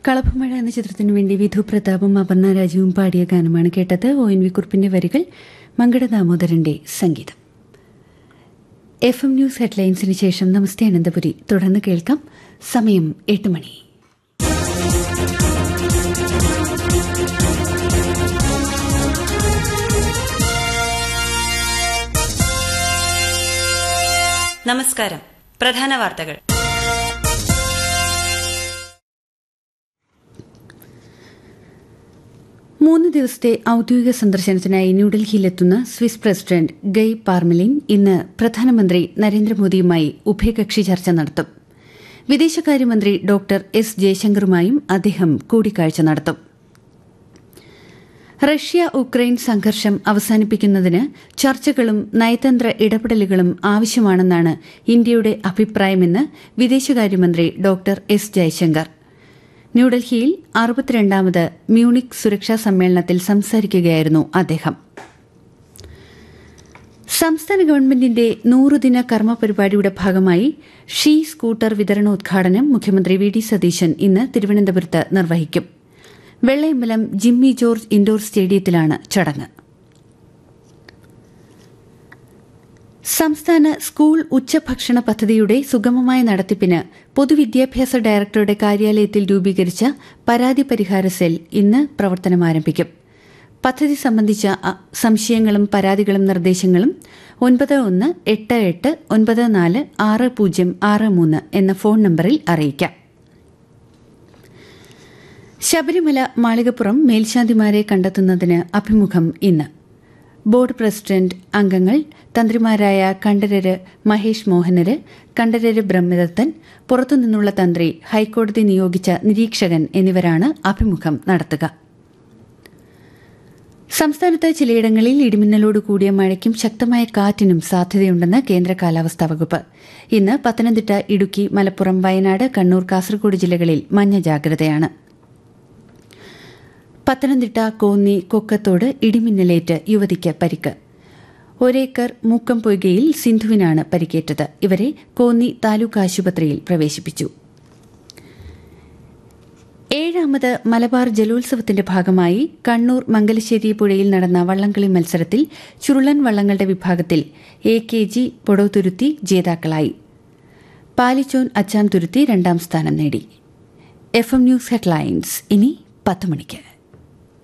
കളഭമഴ എന്ന ചിത്രത്തിനു വേണ്ടി വിധു പ്രതാപും അപർണ രാജുവും പാടിയ ഗാനമാണ് കേട്ടത് ഒ എൻ വി കുറിപ്പിന്റെ വരികൾ മങ്കട ദാമോദരന്റെ സംഗീതം എഫ് എം ന്യൂസ് ഹെഡ്ലൈൻസിന് ശേഷം നമസ്തേ അനന്തപുരി തുടർന്ന് കേൾക്കാം സമയം എട്ട് മണി നമസ്കാരം പ്രധാന വാർത്തകൾ മൂന്ന് ദിവസത്തെ ഔദ്യോഗിക സന്ദർശനത്തിനായി ന്യൂഡൽഹിയിലെത്തുന്ന സ്വിസ് പ്രസിഡന്റ് ഗയ് പാർമെലിൻ ഇന്ന് പ്രധാനമന്ത്രി നരേന്ദ്രമോദിയുമായി ഉഭയകക്ഷി ചർച്ച നടത്തും വിദേശകാര്യമന്ത്രി ഡോക്ടർ എസ് ജയശങ്കറുമായും അദ്ദേഹം കൂടിക്കാഴ്ച നടത്തും റഷ്യ ഉക്രൈൻ സംഘർഷം അവസാനിപ്പിക്കുന്നതിന് ചർച്ചകളും നയതന്ത്ര ഇടപെടലുകളും ആവശ്യമാണെന്നാണ് ഇന്ത്യയുടെ അഭിപ്രായമെന്ന് വിദേശകാര്യമന്ത്രി ഡോക്ടർ എസ് ജയശങ്കർ ന്യൂഡൽഹിയിൽ അറുപത്തിരണ്ടാമത് മ്യൂണിക് സുരക്ഷാ സമ്മേളനത്തിൽ സംസാരിക്കുകയായിരുന്നു അദ്ദേഹം സംസ്ഥാന ഗവൺമെന്റിന്റെ നൂറുദിന കർമ്മ പരിപാടിയുടെ ഭാഗമായി ഷീ സ്കൂട്ടർ വിതരണോദ്ഘാടനം മുഖ്യമന്ത്രി വി ഡി സതീശൻ ഇന്ന് തിരുവനന്തപുരത്ത് നിർവഹിക്കും വെള്ളയമ്പലം ജിമ്മി ജോർജ് ഇൻഡോർ സ്റ്റേഡിയത്തിലാണ് ചടങ്ങ് സംസ്ഥാന സ്കൂൾ ഉച്ചഭക്ഷണ പദ്ധതിയുടെ സുഗമമായ നടത്തിപ്പിന് പൊതുവിദ്യാഭ്യാസ ഡയറക്ടറുടെ കാര്യാലയത്തിൽ രൂപീകരിച്ച പരാതി പരിഹാര സെൽ ഇന്ന് പ്രവർത്തനം ആരംഭിക്കും പദ്ധതി സംബന്ധിച്ച സംശയങ്ങളും പരാതികളും നിർദ്ദേശങ്ങളും ഒൻപത് ഒന്ന് എട്ട് എട്ട് ഒൻപത് നാല് ആറ് പൂജ്യം ആറ് മൂന്ന് എന്ന ഫോൺ നമ്പറിൽ അറിയിക്കാം ശബരിമല മാളികപ്പുറം മേൽശാന്തിമാരെ കണ്ടെത്തുന്നതിന് അഭിമുഖം ഇന്ന് ബോർഡ് പ്രസിഡന്റ് അംഗങ്ങൾ തന്ത്രിമാരായ കണ്ഠരര് മഹേഷ് മോഹനര് കണ്ഠരര് ബ്രഹ്മദത്തൻ പുറത്തുനിന്നുള്ള തന്ത്രി ഹൈക്കോടതി നിയോഗിച്ച നിരീക്ഷകൻ എന്നിവരാണ് അഭിമുഖം നടത്തുക സംസ്ഥാനത്ത് ചിലയിടങ്ങളിൽ ഇടിമിന്നലോട് കൂടിയ മഴയ്ക്കും ശക്തമായ കാറ്റിനും സാധ്യതയുണ്ടെന്ന് കേന്ദ്ര കാലാവസ്ഥാ വകുപ്പ് ഇന്ന് പത്തനംതിട്ട ഇടുക്കി മലപ്പുറം വയനാട് കണ്ണൂർ കാസർഗോഡ് ജില്ലകളിൽ മഞ്ഞ ജാഗ്രതയാണ് പത്തനംതിട്ട കോന്നി കൊക്കത്തോട് ഇടിമിന്നലേറ്റ് യുവതിക്ക് പരിക്ക് ഒരേക്കർ മൂക്കം പൊയ്കയിൽ സിന്ധുവിനാണ് പരിക്കേറ്റത് ഇവരെ കോന്നി താലൂക്ക് ആശുപത്രിയിൽ പ്രവേശിപ്പിച്ചു ഏഴാമത് മലബാർ ജലോത്സവത്തിന്റെ ഭാഗമായി കണ്ണൂർ മംഗലശ്ശേരി പുഴയിൽ നടന്ന വള്ളംകളി മത്സരത്തിൽ ചുരുളൻ വള്ളങ്ങളുടെ വിഭാഗത്തിൽ എ കെ ജി പൊടോതുരുത്തി ജേതാക്കളായി പാലിച്ചോൻ അച്ചാം തുരുത്തി രണ്ടാം സ്ഥാനം നേടി എഫ് എം ന്യൂസ് ഹെഡ്ലൈൻസ് ഇനി പത്ത് മണിക്ക്